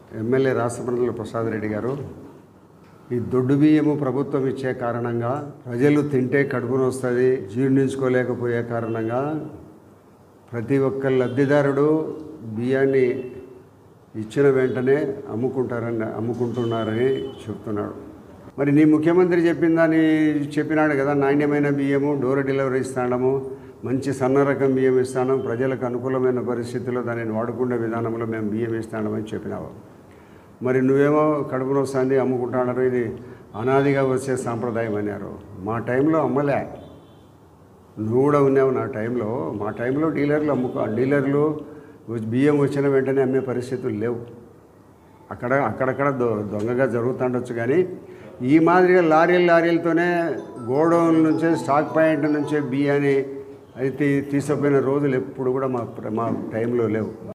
MLA రాష్ట్రప్రజల Prasad Reddy గారు ఈ దొడ్డు బియ్యము ప్రభుత్వం ఇచ్చే కారణంగా ప్రజలు తింటే కడుపున వస్తుంది జీర్ణించుకోలేకపోయే కారణంగా ప్రతి ఒక్క లబ్ధిదారుడు బియ్యాన్ని ఇచ్చిన వెంటనే అమ్ముకుంటారని అమ్ముకుంటున్నారని చెప్తున్నాడు మరి నీ ముఖ్యమంత్రి చెప్పిందని చెప్పినాడు కదా నాణ్యమైన బియ్యము డోర్ డెలివరీ ఇస్తాడము మంచి సన్న రకం బియ్యం ఇస్తాను ప్రజలకు అనుకూలమైన పరిస్థితుల్లో దానిని వాడుకునే విధానంలో మేము బియ్యం ఇస్తామని చెప్పినావు మరి నువ్వేమో కడుపున వస్తుంది అమ్ముకుంటున్నారు ఇది అనాదిగా వచ్చే సాంప్రదాయం అన్నారు మా టైంలో అమ్మలే నువ్వు కూడా ఉన్నావు నా టైంలో మా టైంలో డీలర్లు అమ్ముకో డీలర్లు బియ్యం వచ్చిన వెంటనే అమ్మే పరిస్థితులు లేవు అక్కడ అక్కడక్కడ దొ దొంగగా జరుగుతుండొచ్చు కానీ ఈ మాదిరిగా లారీలు లారీలతోనే గోడౌన్ నుంచే స్టాక్ పాయింట్ నుంచే బియ్యాన్ని అయితే తీసుకుపోయిన రోజులు ఎప్పుడు కూడా మా ప్ర- మా టైంలో లేవు